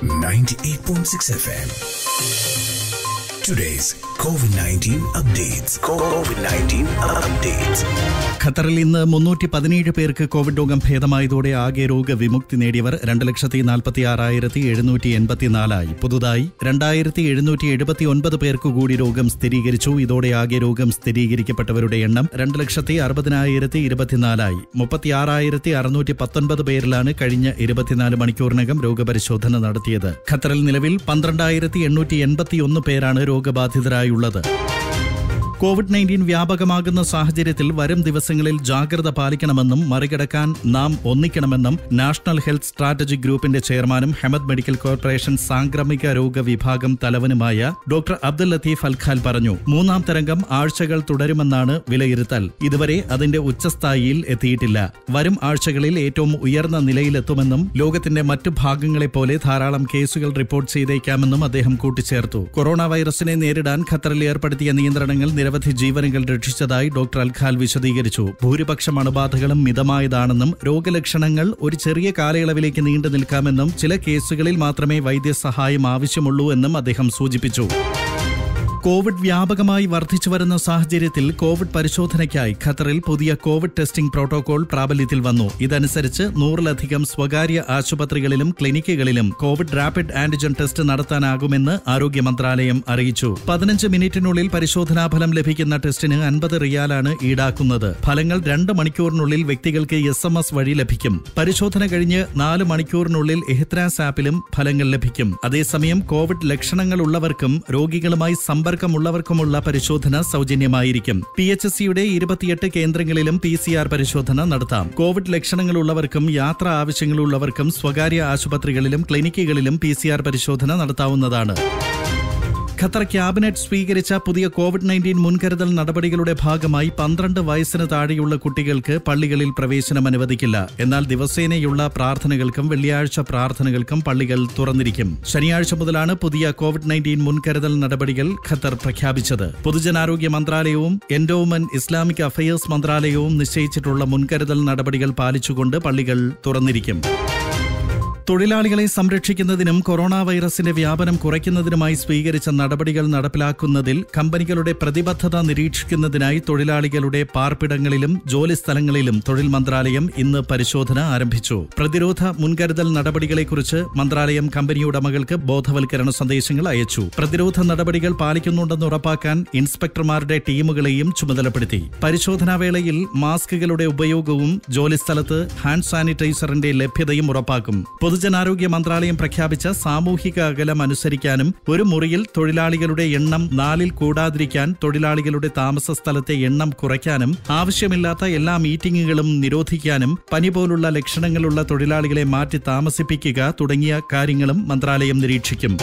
98.6 FM. Today's COVID 19 updates. COVID 19 updates. ഖത്തറിൽ ഇന്ന് മുന്നൂറ്റി പതിനേഴ് പേർക്ക് കോവിഡ് രോഗം ഭേദമായതോടെ ആകെ രോഗവിമുക്തി നേടിയവർ രണ്ട് ലക്ഷത്തി നാൽപ്പത്തി ആറായിരത്തി എഴുന്നൂറ്റി എൺപത്തിനാലായി പുതുതായി രണ്ടായിരത്തി എഴുന്നൂറ്റി എഴുപത്തി ഒൻപത് പേർക്ക് കൂടി രോഗം സ്ഥിരീകരിച്ചു ഇതോടെ ആകെ രോഗം സ്ഥിരീകരിക്കപ്പെട്ടവരുടെ എണ്ണം രണ്ട് ലക്ഷത്തി അറുപതിനായിരത്തി ഇരുപത്തിനാലായി മുപ്പത്തിയാറായിരത്തി അറുന്നൂറ്റി പത്തൊൻപത് പേരിലാണ് കഴിഞ്ഞ ഇരുപത്തിനാല് മണിക്കൂറിനകം രോഗപരിശോധന നടത്തിയത് ഖത്തറിൽ നിലവിൽ പന്ത്രണ്ടായിരത്തി എണ്ണൂറ്റി എൺപത്തിയൊന്ന് പേരാണ് രോഗബാധിതരായുള്ളത് കോവിഡ് നയൻറ്റീൻ വ്യാപകമാകുന്ന സാഹചര്യത്തിൽ വരും ദിവസങ്ങളിൽ ജാഗ്രത പാലിക്കണമെന്നും മറികടക്കാൻ നാം ഒന്നിക്കണമെന്നും നാഷണൽ ഹെൽത്ത് സ്ട്രാറ്റജി ഗ്രൂപ്പിന്റെ ചെയർമാനും ഹെമദ് മെഡിക്കൽ കോർപ്പറേഷൻ സാംക്രമിക രോഗ വിഭാഗം തലവനുമായ ഡോക്ടർ അബ്ദുൽ ലത്തീഫ് അൽഖാൽ പറഞ്ഞു മൂന്നാം തരംഗം ആഴ്ചകൾ തുടരുമെന്നാണ് വിലയിരുത്തൽ ഇതുവരെ അതിന്റെ ഉച്ചസ്ഥായിയിൽ എത്തിയിട്ടില്ല വരും ആഴ്ചകളിൽ ഏറ്റവും ഉയർന്ന നിലയിലെത്തുമെന്നും ലോകത്തിന്റെ മറ്റു ഭാഗങ്ങളെപ്പോലെ ധാരാളം കേസുകൾ റിപ്പോർട്ട് ചെയ്തേക്കാമെന്നും അദ്ദേഹം കൂട്ടിച്ചേർത്തു കൊറോണ വൈറസിനെ നേരിടാൻ ഖത്തറിൽ ഏർപ്പെടുത്തിയ നിയന്ത്രണങ്ങൾ നിരവധി ജീവനുകൾ രക്ഷിച്ചതായി ഡോക്ടർ അൽഖാൽ വിശദീകരിച്ചു ഭൂരിപക്ഷം അണുബാധകളും മിതമായതാണെന്നും രോഗലക്ഷണങ്ങൾ ഒരു ചെറിയ കാലയളവിലേക്ക് നീണ്ടു നിൽക്കാമെന്നും ചില കേസുകളിൽ മാത്രമേ വൈദ്യസഹായം ആവശ്യമുള്ളൂ എന്നും അദ്ദേഹം സൂചിപ്പിച്ചു കോവിഡ് വ്യാപകമായി വർദ്ധിച്ചു വരുന്ന സാഹചര്യത്തിൽ കോവിഡ് പരിശോധനയ്ക്കായി ഖത്തറിൽ പുതിയ കോവിഡ് ടെസ്റ്റിംഗ് പ്രോട്ടോകോൾ പ്രാബല്യത്തിൽ വന്നു ഇതനുസരിച്ച് നൂറിലധികം സ്വകാര്യ ആശുപത്രികളിലും ക്ലിനിക്കുകളിലും കോവിഡ് റാപ്പിഡ് ആന്റിജൻ ടെസ്റ്റ് നടത്താനാകുമെന്ന് ആരോഗ്യ മന്ത്രാലയം അറിയിച്ചു പതിനഞ്ച് മിനിറ്റിനുള്ളിൽ പരിശോധനാഫലം ലഭിക്കുന്ന ടെസ്റ്റിന് അൻപത് റിയാലാണ് ഈടാക്കുന്നത് ഫലങ്ങൾ രണ്ട് മണിക്കൂറിനുള്ളിൽ വ്യക്തികൾക്ക് എസ് എം എസ് വഴി ലഭിക്കും പരിശോധന കഴിഞ്ഞ് നാല് മണിക്കൂറിനുള്ളിൽ എഹ്ത്രാസ് ആപ്പിലും ഫലങ്ങൾ ലഭിക്കും അതേസമയം കോവിഡ് ലക്ഷണങ്ങളുള്ളവർക്കും രോഗികളുമായി സമ്പർക്കമുള്ളവർക്കുമുള്ള പരിശോധന സൗജന്യമായിരിക്കും പി എച്ച് എസ് സിയുടെ ഇരുപത്തിയെട്ട് കേന്ദ്രങ്ങളിലും പി സി ആർ പരിശോധന നടത്താം കോവിഡ് ലക്ഷണങ്ങളുള്ളവർക്കും യാത്രാ ആവശ്യങ്ങളുള്ളവർക്കും സ്വകാര്യ ആശുപത്രികളിലും ക്ലിനിക്കുകളിലും പി സി ആർ പരിശോധന നടത്താവുന്നതാണ് ഖത്തർ ക്യാബിനറ്റ് സ്വീകരിച്ച പുതിയ കോവിഡ് നയൻറ്റീൻ മുൻകരുതൽ നടപടികളുടെ ഭാഗമായി പന്ത്രണ്ട് വയസ്സിന് താഴെയുള്ള കുട്ടികൾക്ക് പള്ളികളിൽ പ്രവേശനം അനുവദിക്കില്ല എന്നാൽ ദിവസേനയുള്ള പ്രാർത്ഥനകൾക്കും വെള്ളിയാഴ്ച പ്രാർത്ഥനകൾക്കും പള്ളികൾ തുറന്നിരിക്കും ശനിയാഴ്ച മുതലാണ് പുതിയ കോവിഡ് നയൻറ്റീൻ മുൻകരുതൽ നടപടികൾ ഖത്തർ പ്രഖ്യാപിച്ചത് പൊതുജനാരോഗ്യ മന്ത്രാലയവും എൻഡോവ്മെന്റ് ഇസ്ലാമിക് അഫയേഴ്സ് മന്ത്രാലയവും നിശ്ചയിച്ചിട്ടുള്ള മുൻകരുതൽ നടപടികൾ പാലിച്ചുകൊണ്ട് പള്ളികൾ തുറന്നിരിക്കും തൊഴിലാളികളെ സംരക്ഷിക്കുന്നതിനും കൊറോണ വൈറസിന്റെ വ്യാപനം കുറയ്ക്കുന്നതിനുമായി സ്വീകരിച്ച നടപടികൾ നടപ്പിലാക്കുന്നതിൽ കമ്പനികളുടെ പ്രതിബദ്ധത നിരീക്ഷിക്കുന്നതിനായി തൊഴിലാളികളുടെ പാർപ്പിടങ്ങളിലും ജോലിസ്ഥലങ്ങളിലും തൊഴിൽ മന്ത്രാലയം ഇന്ന് പരിശോധന ആരംഭിച്ചു പ്രതിരോധ മുൻകരുതൽ നടപടികളെക്കുറിച്ച് മന്ത്രാലയം കമ്പനി ഉടമകൾക്ക് ബോധവൽക്കരണ സന്ദേശങ്ങൾ അയച്ചു പ്രതിരോധ നടപടികൾ പാലിക്കുന്നുണ്ടെന്ന് ഉറപ്പാക്കാൻ ഇൻസ്പെക്ടർമാരുടെ ടീമുകളെയും ചുമതലപ്പെടുത്തി പരിശോധനാ വേളയിൽ മാസ്കുകളുടെ ഉപയോഗവും ജോലിസ്ഥലത്ത് ഹാൻഡ് സാനിറ്റൈസറിന്റെ ലഭ്യതയും ഉറപ്പാക്കും പൊതുജനാരോഗ്യ മന്ത്രാലയം പ്രഖ്യാപിച്ച സാമൂഹിക അകലം അനുസരിക്കാനും ഒരു മുറിയിൽ തൊഴിലാളികളുടെ എണ്ണം നാലിൽ കൂടാതിരിക്കാൻ തൊഴിലാളികളുടെ താമസ സ്ഥലത്തെ എണ്ണം കുറയ്ക്കാനും ആവശ്യമില്ലാത്ത എല്ലാ മീറ്റിംഗുകളും നിരോധിക്കാനും പനി പോലുള്ള ലക്ഷണങ്ങളുള്ള തൊഴിലാളികളെ മാറ്റി താമസിപ്പിക്കുക തുടങ്ങിയ കാര്യങ്ങളും മന്ത്രാലയം നിരീക്ഷിക്കും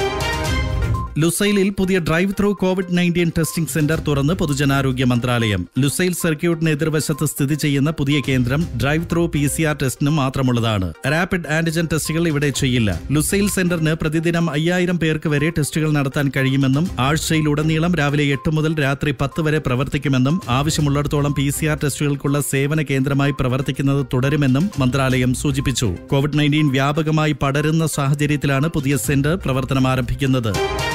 ലുസൈലിൽ പുതിയ drive through Covid nineteen testing centre തുറന്ന് പൊതുജനാരോഗ്യ മന്ത്രാലയം ലുസൈൽ സർക്യൂട്ടിന് എതിർവശത്ത് സ്ഥിതി ചെയ്യുന്ന പുതിയ കേന്ദ്രം drive through P C R ടെസ്റ്റിനും മാത്രമുള്ളതാണ് റാപ്പിഡ് ആന്റിജൻ ടെസ്റ്റുകൾ ഇവിടെ ചെയ്യില്ല ലുസൈൽ സെന്ററിന് പ്രതിദിനം അയ്യായിരം പേർക്ക് വരെ ടെസ്റ്റുകൾ നടത്താൻ കഴിയുമെന്നും ആഴ്ചയിലുടനീളം രാവിലെ എട്ട് മുതൽ രാത്രി പത്ത് വരെ പ്രവർത്തിക്കുമെന്നും ആവശ്യമുള്ളിടത്തോളം പി സി ആർ ടെസ്റ്റുകൾക്കുള്ള സേവന കേന്ദ്രമായി പ്രവർത്തിക്കുന്നത് തുടരുമെന്നും മന്ത്രാലയം സൂചിപ്പിച്ചു കോവിഡ് നയൻറ്റീൻ വ്യാപകമായി പടരുന്ന സാഹചര്യത്തിലാണ് പുതിയ സെന്റർ പ്രവർത്തനം ആരംഭിക്കുന്നത്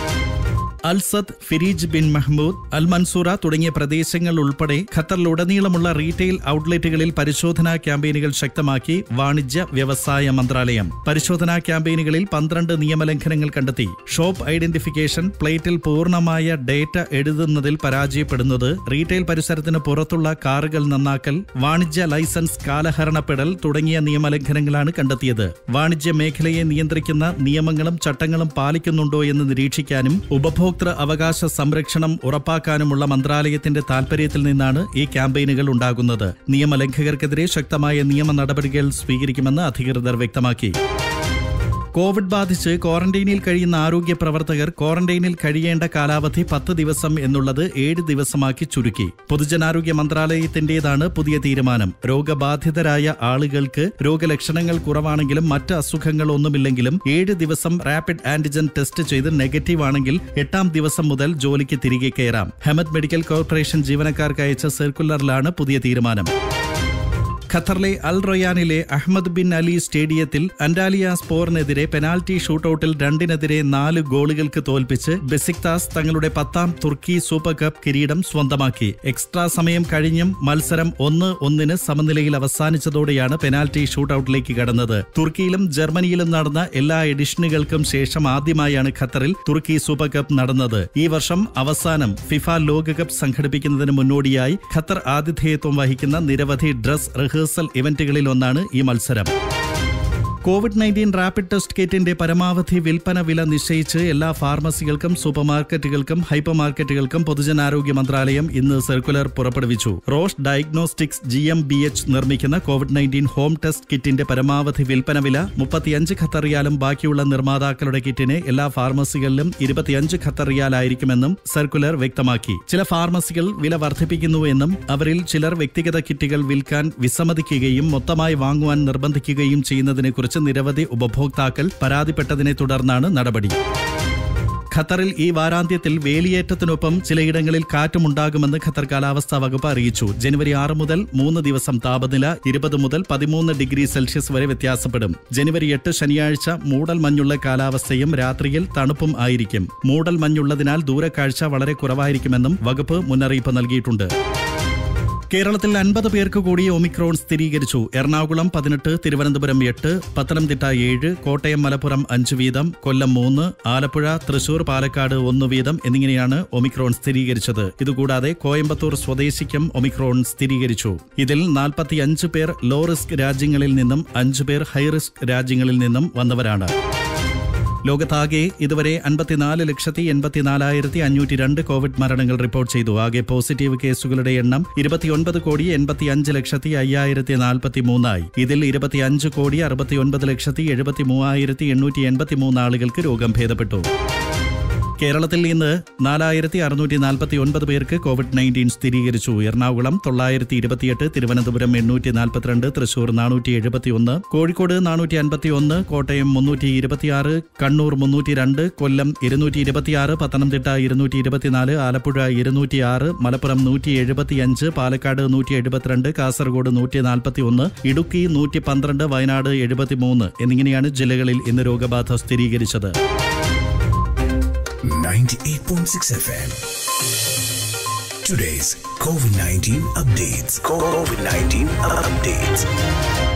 Al Sadd Fereej Bin Mahmoud Al Mansoura തുടങ്ങിയ പ്രദേശങ്ങൾ ഉൾപ്പെടെ ഖത്തറിലുടനീളമുള്ള റീറ്റെയിൽ ഔട്ട്ലെറ്റുകളിൽ പരിശോധനാ ക്യാമ്പയിനുകൾ ശക്തമാക്കി വാണിജ്യ വ്യവസായ മന്ത്രാലയം പരിശോധനാ ക്യാമ്പയിനുകളിൽ പന്ത്രണ്ട് നിയമലംഘനങ്ങൾ കണ്ടെത്തി ഷോപ്പ് ഐഡന്റിഫിക്കേഷൻ പ്ലേറ്റിൽ പൂർണ്ണമായ ഡേറ്റ എഴുതുന്നതിൽ പരാജയപ്പെടുന്നത് റീറ്റെയിൽ പരിസരത്തിന് പുറത്തുള്ള കാറുകൾ നന്നാക്കൽ വാണിജ്യ ലൈസൻസ് കാലഹരണപ്പെടൽ തുടങ്ങിയ നിയമലംഘനങ്ങളാണ് കണ്ടെത്തിയത് വാണിജ്യ മേഖലയെ നിയന്ത്രിക്കുന്ന നിയമങ്ങളും ചട്ടങ്ങളും പാലിക്കുന്നുണ്ടോ എന്ന് നിരീക്ഷിക്കാനും ഉപഭോക്തൃ അവകാശ സംരക്ഷണം ഉറപ്പാക്കാനുമുള്ള മന്ത്രാലയത്തിന്റെ താൽപര്യത്തിൽ നിന്നാണ് ഈ ക്യാമ്പയിനുകൾ ഉണ്ടാകുന്നത് നിയമലംഘകർക്കെതിരെ ശക്തമായ നിയമ നടപടികൾ സ്വീകരിക്കുമെന്ന് അധികൃതർ വ്യക്തമാക്കി കോവിഡ് ബാധിച്ച് ക്വാറന്റൈനിൽ കഴിയുന്ന ആരോഗ്യ പ്രവർത്തകർ ക്വാറന്റൈനിൽ കഴിയേണ്ട കാലാവധി പത്ത് ദിവസം എന്നുള്ളത് ഏഴ് ദിവസമാക്കി ചുരുക്കി പൊതുജനാരോഗ്യ മന്ത്രാലയത്തിന്റേതാണ് പുതിയ തീരുമാനം രോഗബാധിതരായ ആളുകൾക്ക് രോഗലക്ഷണങ്ങൾ കുറവാണെങ്കിലും മറ്റ് അസുഖങ്ങളൊന്നുമില്ലെങ്കിലും ഏഴ് ദിവസം റാപ്പിഡ് ആന്റിജൻ ടെസ്റ്റ് ചെയ്ത് നെഗറ്റീവ് ആണെങ്കിൽ എട്ടാം ദിവസം മുതൽ ജോലിക്ക് തിരികെ കയറാം ഹെമദ് മെഡിക്കൽ കോർപ്പറേഷൻ ജീവനക്കാർക്ക് അയച്ച സർക്കുലറിലാണ് പുതിയ തീരുമാനം ഖത്തറിലെ അൽ റൊയാനിലെ അഹമ്മദ് ബിൻ അലി സ്റ്റേഡിയത്തിൽ അന്റാലിയ സ്പോറിനെതിരെ പെനാൽറ്റി ഷൂട്ടൌട്ടിൽ രണ്ടിനെതിരെ നാല് ഗോളുകൾക്ക് തോൽപ്പിച്ച് ബെസിക്താസ് തങ്ങളുടെ പത്താം തുർക്കി സൂപ്പർ കപ്പ് കിരീടം സ്വന്തമാക്കി എക്സ്ട്രാ സമയം കഴിഞ്ഞും മത്സരം ഒന്ന് ഒന്നിന് സമനിലയിൽ അവസാനിച്ചതോടെയാണ് പെനാൽറ്റി ഷൂട്ടൌട്ടിലേക്ക് കടന്നത് തുർക്കിയിലും ജർമ്മനിയിലും നടന്ന എല്ലാ എഡിഷനുകൾക്കും ശേഷം ആദ്യമായാണ് ഖത്തറിൽ തുർക്കി സൂപ്പർ കപ്പ് നടന്നത് ഈ വർഷം അവസാനം ഫിഫ ലോകകപ്പ് സംഘടിപ്പിക്കുന്നതിന് മുന്നോടിയായി ഖത്തർ ആതിഥേയത്വം വഹിക്കുന്ന നിരവധി ഡ്രസ് റിഹേഴ്സൽ ഇവന്റുകളിൽ ഒന്നാണ് ഈ മത്സരം കോവിഡ് നയൻറ്റീൻ റാപ്പിഡ് ടെസ്റ്റ് കിറ്റിന്റെ പരമാവധി വിൽപ്പന വില നിശ്ചയിച്ച് എല്ലാ ഫാർമസികൾക്കും സൂപ്പർ മാർക്കറ്റുകൾക്കും ഹൈപ്പർ മാർക്കറ്റുകൾക്കും പൊതുജനാരോഗ്യ മന്ത്രാലയം ഇന്ന് സർക്കുലർ പുറപ്പെടുവിച്ചു Roche Diagnostics G M B H നിർമ്മിക്കുന്ന കോവിഡ് നയൻറ്റീൻ ഹോം ടെസ്റ്റ് കിറ്റിന്റെ പരമാവധി വിൽപ്പന വില മുപ്പത്തിയഞ്ച് ഖത്തർ റിയാലും ബാക്കിയുള്ള നിർമ്മാതാക്കളുടെ കിറ്റിന് എല്ലാ ഫാർമസികളിലും ഇരുപത്തിയഞ്ച് ഖത്തർ റിയാലായിരിക്കുമെന്നും സർക്കുലർ വ്യക്തമാക്കി ചില ഫാർമസികൾ വില വർദ്ധിപ്പിക്കുന്നുവെന്നും അവരിൽ ചിലർ വ്യക്തിഗത കിറ്റുകൾ വിൽക്കാൻ വിസമ്മതിക്കുകയും മൊത്തമായി വാങ്ങുവാൻ നിർബന്ധിക്കുകയും ചെയ്യുന്നതിനെക്കുറിച്ച് നിരവധി ഉപഭോക്താക്കൾ പരാതിപ്പെട്ടതിനെ തുടർന്നാണ് നടപടി ഖത്തറിൽ ഈ വാരാന്ത്യത്തിൽ വേലിയേറ്റത്തിനൊപ്പം ചിലയിടങ്ങളിൽ കാറ്റുമുണ്ടാകുമെന്ന് ഖത്തർ കാലാവസ്ഥാ വകുപ്പ് അറിയിച്ചു ജനുവരി ആറ് മുതൽ മൂന്ന് ദിവസം താപനില ഇരുപത് മുതൽ പതിമൂന്ന് ഡിഗ്രി സെൽഷ്യസ് വരെ വ്യത്യാസപ്പെടും ജനുവരി എട്ട് ശനിയാഴ്ച മൂടൽ മഞ്ഞുള്ള കാലാവസ്ഥയും രാത്രിയിൽ തണുപ്പും ആയിരിക്കും മൂടൽ മഞ്ഞുള്ളതിനാൽ ദൂരക്കാഴ്ച വളരെ കുറവായിരിക്കുമെന്നും വകുപ്പ് മുന്നറിയിപ്പ് നൽകിയിട്ടുണ്ട് കേരളത്തിൽ അൻപത് പേർക്ക് കൂടി ഒമിക്രോൺ സ്ഥിരീകരിച്ചു എറണാകുളം പതിനെട്ട് തിരുവനന്തപുരം എട്ട് പത്തനംതിട്ട ഏഴ് കോട്ടയം മലപ്പുറം അഞ്ച് വീതം കൊല്ലം മൂന്ന് ആലപ്പുഴ തൃശൂർ പാലക്കാട് ഒന്ന് വീതം എന്നിങ്ങനെയാണ് ഒമിക്രോൺ സ്ഥിരീകരിച്ചത് ഇതുകൂടാതെ കോയമ്പത്തൂർ സ്വദേശിക്കും ഒമിക്രോൺ സ്ഥിരീകരിച്ചു ഇതിൽ നാൽപ്പത്തിയഞ്ച് പേർ ലോ റിസ്ക് രാജ്യങ്ങളിൽ നിന്നും അഞ്ച് പേർ ഹൈ റിസ്ക് രാജ്യങ്ങളിൽ നിന്നും വന്നവരാണ് ലോകത്താകെ ഇതുവരെ അൻപത്തിനാല് ലക്ഷത്തി എൺപത്തിനാലായിരത്തി അഞ്ഞൂറ്റി രണ്ട് കോവിഡ് മരണങ്ങൾ റിപ്പോർട്ട് ചെയ്തു ആകെ പോസിറ്റീവ് കേസുകളുടെ എണ്ണം ഇരുപത്തിയൊൻപത് കോടി എൺപത്തിയഞ്ച് ലക്ഷത്തി അയ്യായിരത്തി നാൽപ്പത്തി മൂന്നായി ഇതിൽ ഇരുപത്തിയഞ്ച് കോടി അറുപത്തിയൊൻപത് ലക്ഷത്തി എഴുപത്തി മൂവായിരത്തി എണ്ണൂറ്റി എൺപത്തി മൂന്ന് ആളുകൾക്ക് രോഗം ഭേദപ്പെട്ടു കേരളത്തിൽ ഇന്ന് നാലായിരത്തി അറുന്നൂറ്റി നാൽപ്പത്തി ഒൻപത് പേർക്ക് കോവിഡ് നയൻറ്റീൻ സ്ഥിരീകരിച്ചു എറണാകുളം തൊള്ളായിരത്തി ഇരുപത്തിയെട്ട് തിരുവനന്തപുരം എണ്ണൂറ്റി നാൽപ്പത്തിരണ്ട് തൃശൂർ നാനൂറ്റി എഴുപത്തിയൊന്ന് കോഴിക്കോട് നാനൂറ്റി അൻപത്തിയൊന്ന് കോട്ടയം മുന്നൂറ്റി ഇരുപത്തിയാറ് കണ്ണൂർ മുന്നൂറ്റി രണ്ട് കൊല്ലം ഇരുന്നൂറ്റി ഇരുപത്തിയാറ് പത്തനംതിട്ട ഇരുന്നൂറ്റി ഇരുപത്തിനാല് ആലപ്പുഴ ഇരുന്നൂറ്റിയാറ് മലപ്പുറം നൂറ്റി എഴുപത്തിയഞ്ച് പാലക്കാട് നൂറ്റി എഴുപത്തിരണ്ട് കാസർഗോഡ് നൂറ്റി നാൽപ്പത്തി ഒന്ന് ഇടുക്കി നൂറ്റി പന്ത്രണ്ട് വയനാട് എഴുപത്തിമൂന്ന് എന്നിങ്ങനെയാണ് ജില്ലകളിൽ ഇന്ന് രോഗബാധ സ്ഥിരീകരിച്ചത് 98.6 FM. Today's COVID 19 updates. COVID 19 updates.